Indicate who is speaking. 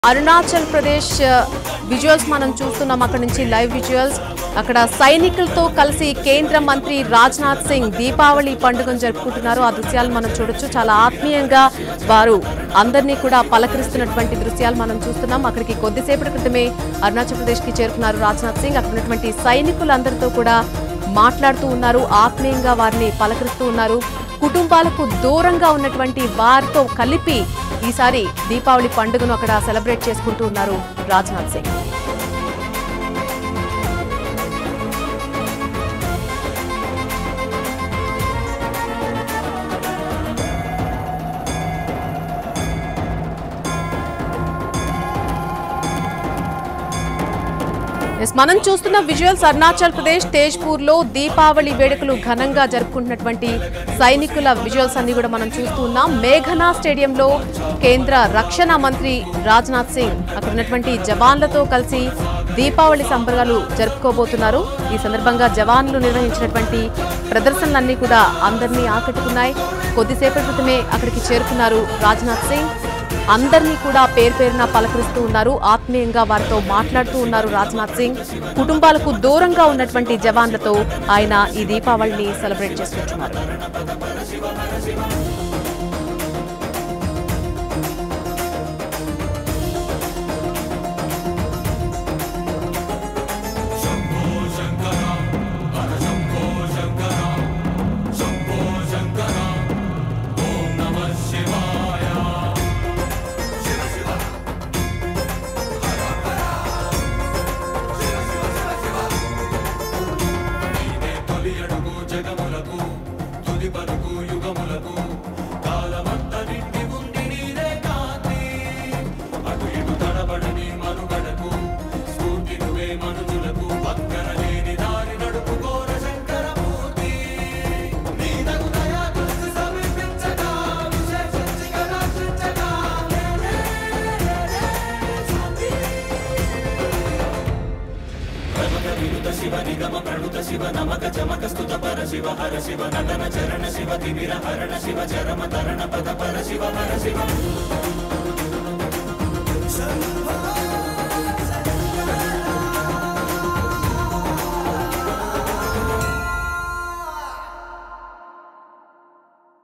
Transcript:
Speaker 1: Arunachal Pradesh visuals మనం చూస్తున్నాం అక్కడ నుంచి లైవ్ విజువల్స్ అక్కడ సైనికులతో కలిసి కేంద్ర మంత్రి రాజ్నాథ్ సింగ్ దీపావళి పండుగను జరుపుకుంటున్నారు ఆ దృశ్యాలు మనం చూడొచ్చు చాలా ఆత్మీయంగా వారు అందరినీ కూడా పలకరిస్తున్నటువంటి దృశ్యాలు మనం చూస్తున్నాం అక్కడికి కొద్దిసేపటి క్రితమే అరుణాచల్ ప్రదేశ్ కి చేరుకున్నారు రాజ్నాథ్ సింగ్ అక్కడ ఉన్నటువంటి సైనికులందరితో కూడా మాట్లాడుతూ ఉన్నారు ఆత్మీయంగా వారిని పలకరిస్తూ ఉన్నారు కుటుంబాలకు దూరంగా ఉన్నటువంటి వారితో కలిపి ఈసారి దీపావళి పండుగను అక్కడ సెలబ్రేట్ చేసుకుంటూ ఉన్నారు రాజ్నాథ్ సింగ్ ఎస్, మనం చూస్తున్న విజువల్స్ అరుణాచల్ ప్రదేశ్ తేజ్పూర్ లో దీపావళి వేడుకలు ఘనంగా జరుపుకుంటున్నటువంటి సైనికుల విజువల్స్ అన్ని కూడా మనం చూస్తూ ఉన్నాం మేఘనా స్టేడియంలో కేంద్ర రక్షణ మంత్రి రాజ్నాథ్ సింగ్ అక్కడ ఉన్నటువంటి జవాన్లతో కలిసి దీపావళి సంబరాలు జరుపుకోబోతున్నారు ఈ సందర్భంగా జవాన్లు నిర్వహించినటువంటి ప్రదర్శనలన్నీ కూడా అందరినీ ఆకట్టుకున్నాయి కొద్దిసేపటి క్రితమే అక్కడికి చేరుకున్నారు రాజ్నాథ్ సింగ్ అందరినీ కూడా పేరు పేరున పలకరిస్తూ ఉన్నారు ఆత్మీయంగా వారితో మాట్లాడుతూ ఉన్నారు రాజ్నాథ్ సింగ్ కుటుంబాలకు దూరంగా ఉన్నటువంటి జవాన్లతో ఆయన ఈ దీపావళిని సెలబ్రేట్ చేసుకుంటున్నారు
Speaker 2: తొలి అడుగు జగములకు తుది పలుకు యుగములకు కాలమంత నిండి ఉంది నీదే కాంతి అటు ఇటు తడబడని మనుగడకు స్ఫూర్తి నువ్వే మనుజులకు పక్కన లేని దారి నడుపుకోర శంకరమూర్తి నీ తగు దయా తులసి సమీపించగా విశేషించిగా రక్షించగా లేనే లేనే శాంతి ప్రమద వినుత శివ నిగమ ప్రణుత శివ నమక చమక స్తుత పర శివ హర శివ నటన చరణ శివ తిమిర హరణ శివ చరమ తరణ పద పర శివ హర శివ